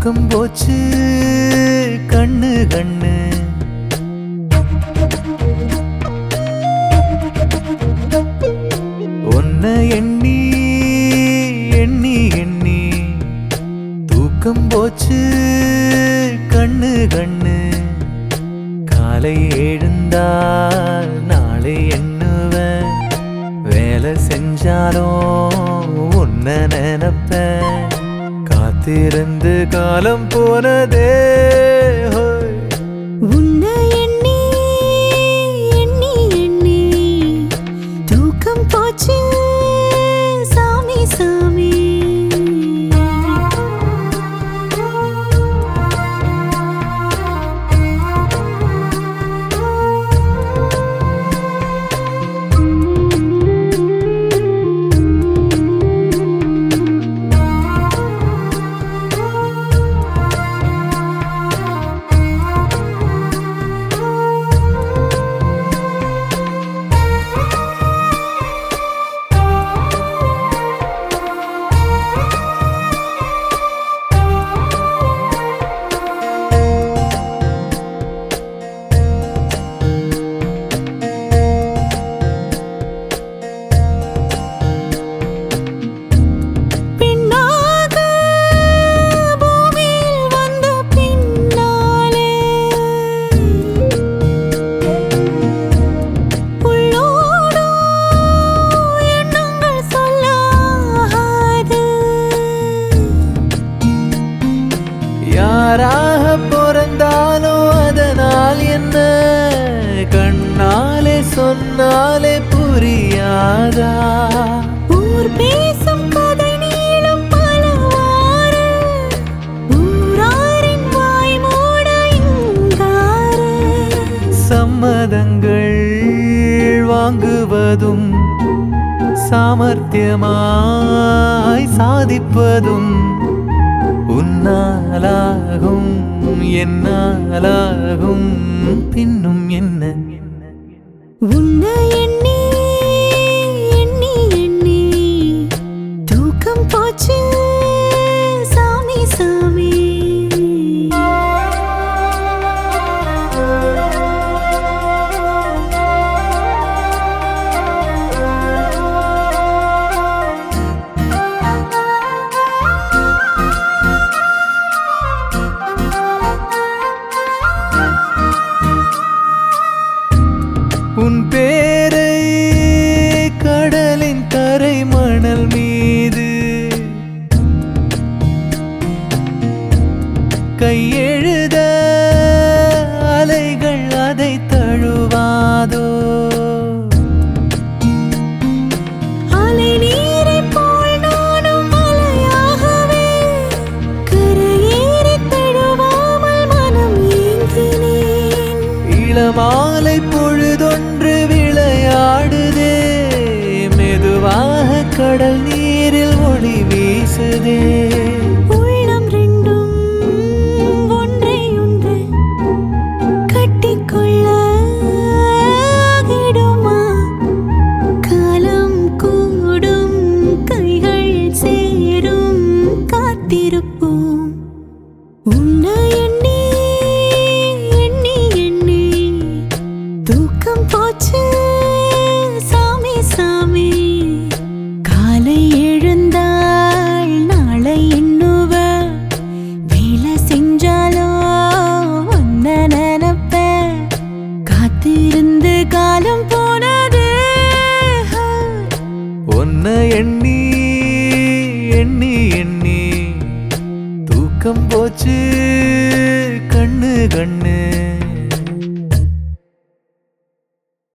தூக்கம் போச்சு கண்ணு கண்ணு ஒன்ன எண்ணி எண்ணி எண்ணி தூக்கம் போச்சு கண்ணு கண்ணு காலை எழுந்தால் நாளை எண்ணுவேன் வேலை செஞ்சாலும் உன்ன நினைப்பேன் காத்திருந்து காலம் போனதே ஹோய். உன்னை எண்ணி எண்ணி எண்ணி தூக்கம் போச்சு சாமி சாமி பெண்ணாக பூமியில் வந்த பின்னாலே உள்ளோடும் எண்ணங்கள் சொல்லாது யாராக பிறந்தாலும் அதனால் என்ன கண்ணாலே சொன்னாலே புரியாதா ஊர் பேசும் கதை நீளும் பலவாறு ஊராரின் வாய் மூட இங்காறு சம்மதங்கள் வாங்குவதும் சாமர்த்தியமாய் சாதிப்பதும் உன்னாலாகும் என்னாலாகும் பின்னும் என்ன உன்னை எண்ணி எண்ணி எண்ணி தூக்கம் போச்சு சாமி சாமி உன் பேரை கடலின் கரை மணல் மீது கையெழுத அலைகள் அதை தழுவாதோ அலை நீரைப் போல் நானும் அலையாகவே கரையேறித் தழுவாமல் மனம் ஏங்கினேன் இளமாலை பொழுதொன்று விளையாடுதே மெதுவாக கடல் நீரில் ஒளி வீசுதே உள்ளம் ரெண்டும் ஒன்றை ஒன்று கட்டிக்கொள்ள ஆகிடுமா காலம் கூடும் கைகள் சேரும் காத்திருப்போம் உன்னை எண்ணி எண்ணி எண்ணி தூக்கம் போச்சு சாமி சாமி காலை எழுந்தாள் நாளை எண்ணுவ வேலை செஞ்சாலோ ஒன்ன நினப்ப காத்திருந்து காலம் போனது ஒன்ன எண்ணி எண்ணி எண்ணி தூக்கம் போச்சு கண்ணு கண்ணு